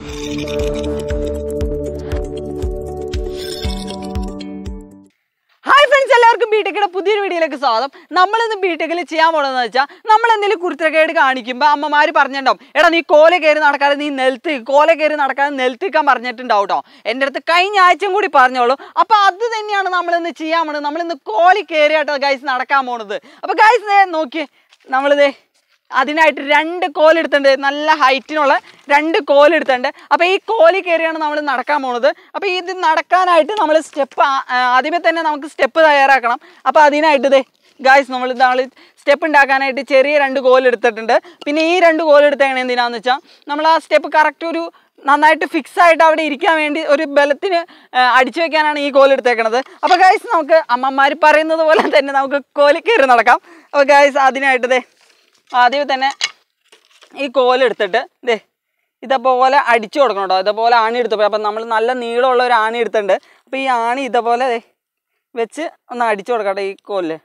Hi friends എല്ലാവർക്കും ബിടെക്കിയുടെ പുതിയൊരു വീഡിയോയിലേക്ക് സ്വാഗതം നമ്മളിന്ന് ബിടെക്കിൽ ചെയ്യാൻ പോകണമെന്ന് വെച്ചാൽ നമ്മൾ എന്തെങ്കിലും കുരുത്തക്കേട് കാണിക്കുമ്പോൾ അമ്മമാർ പറഞ്ഞിട്ടുണ്ടാവും എടാ നീ കോല കയറി നടക്കാതെ നീ നെൽത്ത് കോല കയറി നടക്കാതെ നെൽത്തിക്കാൻ പറഞ്ഞിട്ടുണ്ടാവും കേട്ടോ എൻ്റെ അടുത്ത് കഴിഞ്ഞ ആഴ്ചയും കൂടി പറഞ്ഞോളൂ അപ്പോൾ അത് തന്നെയാണ് നമ്മളിന്ന് ചെയ്യാൻ പോണത് നമ്മളിന്ന് കോലി കയറിയാട്ടോ ഗൈസ് നടക്കാൻ പോണത് അപ്പോൾ ഗൈസ് നോക്കിയേ നമ്മളിതേ അതിനായിട്ട് രണ്ട് കോലെടുത്തിട്ടുണ്ട് നല്ല ഹൈറ്റിനുള്ള രണ്ട് കോലെടുത്തിട്ടുണ്ട് അപ്പോൾ ഈ കോലി കയറിയാണ് നമ്മൾ നടക്കാൻ പോണത് അപ്പോൾ ഇത് നടക്കാനായിട്ട് നമ്മൾ സ്റ്റെപ്പ് ആദ്യമേ തന്നെ നമുക്ക് സ്റ്റെപ്പ് തയ്യാറാക്കണം അപ്പോൾ അതിനായിട്ട് ഇതേ ഗായ്സ് നമ്മൾ നമ്മൾ സ്റ്റെപ്പ് ഉണ്ടാക്കാനായിട്ട് ചെറിയ രണ്ട് കോൽ എടുത്തിട്ടുണ്ട് പിന്നെ ഈ രണ്ട് കോൽ എടുത്തേക്കണ എന്തിനാന്ന് വെച്ചാൽ നമ്മൾ ആ സ്റ്റെപ്പ് കറക്റ്റ് ഒരു നന്നായിട്ട് ഫിക്സ് ആയിട്ട് അവിടെ ഇരിക്കാൻ വേണ്ടി ഒരു ബലത്തിന് ആ, അടിച്ചു വെക്കാനാണ് ഈ കോൽ എടുത്തേക്കണത് അപ്പോൾ ഗായ്സ് നമുക്ക് അമ്മമാർ പറയുന്നത് പോലെ തന്നെ നമുക്ക് കോലി കയറി നടക്കാം അപ്പോൾ ഗായ്സ് അതിനായിട്ട് ദേ ആദ്യം തന്നെ ഈ കോലെടുത്തിട്ട് ദേ ഇതേപോലെ അടിച്ചു കൊടുക്കണം കേട്ടോ ഇതേപോലെ ആണി എടുത്തപ്പോൾ അപ്പം നമ്മൾ നല്ല നീളമുള്ള ഒരു ആണി എടുത്തിട്ടുണ്ട് അപ്പോൾ ഈ ആണി ഇതേപോലെ ദേ വെച്ച് ഒന്ന് അടിച്ചു കൊടുക്കട്ടെ ഈ കോലില്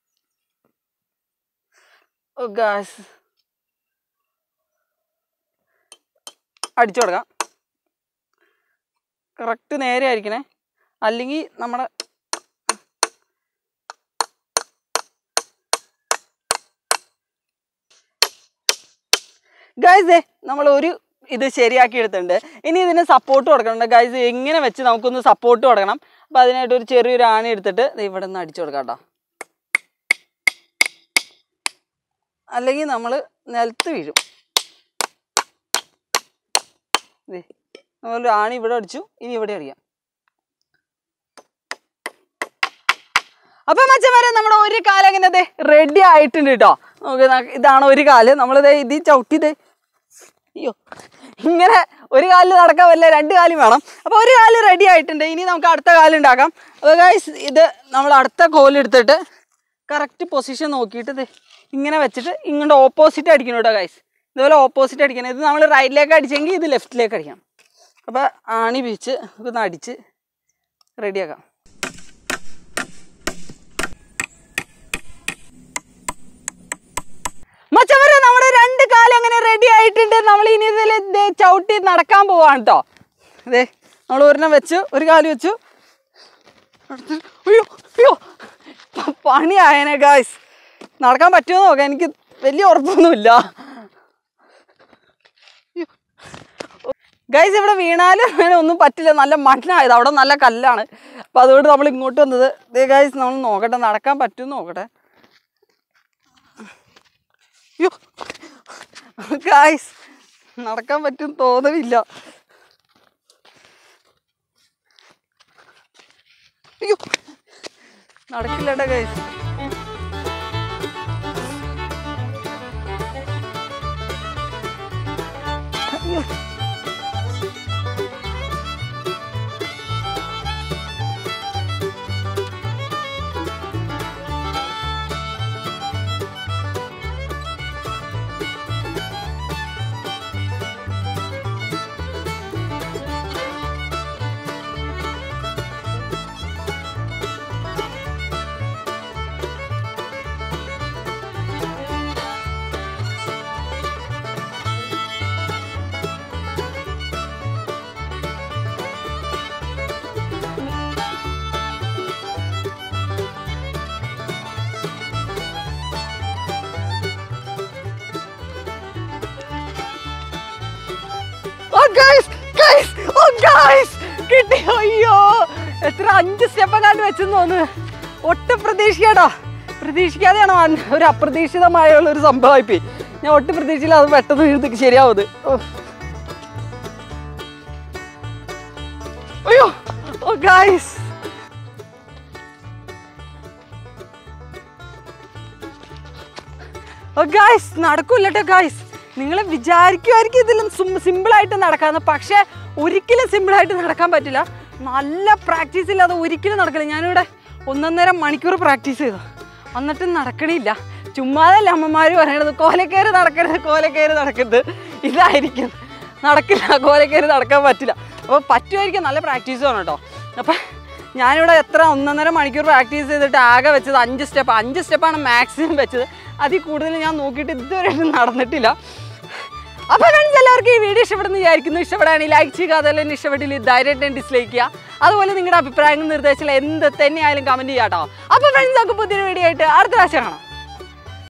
ഓ ഗാസ് അടിച്ചു കൊടുക്കാം കറക്റ്റ് നേരെ ആയിരിക്കണേ അല്ലെങ്കിൽ നമ്മുടെ ഗൈസ് നമ്മൾ ഒരു ഇത് ശരിയാക്കി എടുത്തിട്ടുണ്ട് ഇനി ഇതിന് സപ്പോർട്ട് കൊടുക്കണം ഗൈസ് എങ്ങനെ വെച്ച് നമുക്കൊന്ന് സപ്പോർട്ട് കൊടുക്കണം അപ്പം അതിനായിട്ട് ഒരു ചെറിയൊരു ആണി എടുത്തിട്ട് ദേ ഇവിടെ നിന്ന് അടിച്ചു കൊടുക്കാം കേട്ടോ അല്ലെങ്കിൽ നമ്മൾ നിലത്ത് വീഴും ദേ നമ്മളൊരു ആണി ഇവിടെ അടിച്ചു ഇനി ഇവിടെ അടിക്കാം അപ്പൊ മച്ചന്മാരെ നമ്മുടെ ഒരു കാലം അങ്ങനെ ദേ റെഡി ആയിട്ടുണ്ട് കേട്ടോ നമുക്ക് ന- ഇതാണ് ഒരു കാല് നമ്മളിത് ഇത് ചവിട്ടിത് അയ്യോ ഇങ്ങനെ ഒരു കാലിൽ നടക്കാൻ പറ്റില്ല രണ്ട് കാലും വേണം അപ്പോൾ ഒരു കാല് റെഡി ആയിട്ടുണ്ട് ഇനി നമുക്ക് അടുത്ത കാല് ഉണ്ടാക്കാം അപ്പോൾ ഗൈസ് ഇത് നമ്മൾ അടുത്ത കോലെടുത്തിട്ട് കറക്റ്റ് പൊസിഷൻ നോക്കിയിട്ട് ദേ ഇങ്ങനെ വെച്ചിട്ട് ഇങ്ങോട്ട് ഓപ്പോസിറ്റ് അടിക്കണം കേട്ടോ ഗൈസ് ഇതുപോലെ ഓപ്പോസിറ്റ് അടിക്കണം ഇത് നമ്മൾ റൈറ്റിലേക്ക് അടിച്ചെങ്കിൽ ഇത് ലെഫ്റ്റിലേക്ക് അടിക്കണം അപ്പോൾ ആണി പിടിച്ച് ഇതൊന്ന് അടിച്ച് റെഡിയാക്കാം മച്ചവരെ നമ്മുടെ രണ്ട് കാലം അങ്ങനെ റെഡി ആയിട്ടുണ്ട് നമ്മൾ ഇനി ഇതിൽ ദേ ചവിട്ടി നടക്കാൻ പോവാണ് കേട്ടോ അതെ നമ്മൾ ഒരെണ്ണം വെച്ചു ഒരു കാല് വെച്ചു അടുത്ത് അയ്യോ അയ്യോ പ- പണിയായനെ ഗായ്സ് നടക്കാൻ പറ്റുമോ നോക്കാം എനിക്ക് വലിയ ഉറപ്പൊന്നുമില്ല ഗൈസ് ഇവിടെ വീണാലും അങ്ങനെ ഒന്നും പറ്റില്ല നല്ല മണ്ണായത് അവിടെ നല്ല കല്ലാണ് അപ്പം അതുകൊണ്ട് നമ്മൾ ഇങ്ങോട്ട് വന്നത് ദേ ഗൈസ് നമ്മൾ നോക്കട്ടെ നടക്കാൻ പറ്റുമെന്ന് നോക്കട്ടെ അയ്യോ ഗായ്സ് നടക്കാൻ പറ്റും തോന്നുന്നില്ല അയ്യോ നടക്കില്ലടാ ഗൈസ് അയ്യോ ഓ ഗൈസ് ഗൈസ് ഓ ഗൈസ് കിട്ടി അയ്യോ എത്ര അഞ്ച് സ്റ്റെപ്പ് കണ്ട് വെച്ചെന്ന് തോന്നുന്നു ഒട്ടും പ്രതീക്ഷിക്കാട്ടോ പ്രതീക്ഷിക്കാതെയാണ് വന്ന- ഒരു അപ്രതീക്ഷിതമായുള്ള ഒരു സംഭവമായിപ്പോയി ഞാൻ ഒട്ടും പ്രതീക്ഷിച്ചില്ല അത് പെട്ടെന്ന് വീഴ്ത്തിക്ക് ശരിയാവത് ഓ. അയ്യോ ഓ ഗൈസ് ഓ ഗായ്സ് നടക്കൂല്ലോ ഗായ്സ് നിങ്ങൾ വിചാരിക്കുമായിരിക്കും ഇതിലും സിമ്പിളായിട്ട് നടക്കാന്ന് പക്ഷേ ഒരിക്കലും സിമ്പിളായിട്ട് നടക്കാൻ പറ്റില്ല നല്ല പ്രാക്ടീസ് ഇല്ലാതെ ഒരിക്കലും നടക്കില്ല ഞാനിവിടെ ഒന്നൊന്നര മണിക്കൂർ പ്രാക്ടീസ് ചെയ്തു എന്നിട്ടും നടക്കണില്ല ചുമ്മാതല്ല അമ്മമാർ പറയണത് കോലക്കയറി നടക്കരുത് കോലക്കയറി നടക്കരുത് ഇതായിരിക്കും നടക്കില്ല കോലക്കയറി നടക്കാൻ പറ്റില്ല അപ്പോൾ പറ്റുമായിരിക്കും നല്ല പ്രാക്ടീസ് വേണം കേട്ടോ അപ്പം ഞാനിവിടെ എത്ര ഒന്നൊന്നര മണിക്കൂർ പ്രാക്ടീസ് ചെയ്തിട്ട് ആകെ വെച്ചത് അഞ്ച് സ്റ്റെപ്പ് അഞ്ച് സ്റ്റെപ്പാണ് മാക്സിമം വെച്ചത് അതിൽ കൂടുതൽ ഞാൻ നോക്കിയിട്ട് ഇതുവരെ നടന്നിട്ടില്ല അപ്പൊ ഫ്രണ്ട്സ് എല്ലാവർക്കും ഈ വീഡിയോ ഇഷ്ടപ്പെടുന്ന വിചാരിക്കുന്നു ഇഷ്ടപ്പെടുകയാണെങ്കിൽ ലൈക്ക് ചെയ്യുക അതല്ല ഇഷ്ടപ്പെട്ടില്ല ധൈര്യമായിട്ട് ഡിസ്ലൈക്ക് ചെയ്യുക അതുപോലെ നിങ്ങളുടെ അഭിപ്രായങ്ങൾ നിർദ്ദേശങ്ങൾ എന്ത് തന്നെയായാലും കമന്റ് ചെയ്യാം കേട്ടോ അപ്പൊ ഫ്രണ്ട്സ് നമുക്ക് പുതിയൊരു വീഡിയോ ആയിട്ട് അടുത്ത പ്രാവശ്യം കാണാം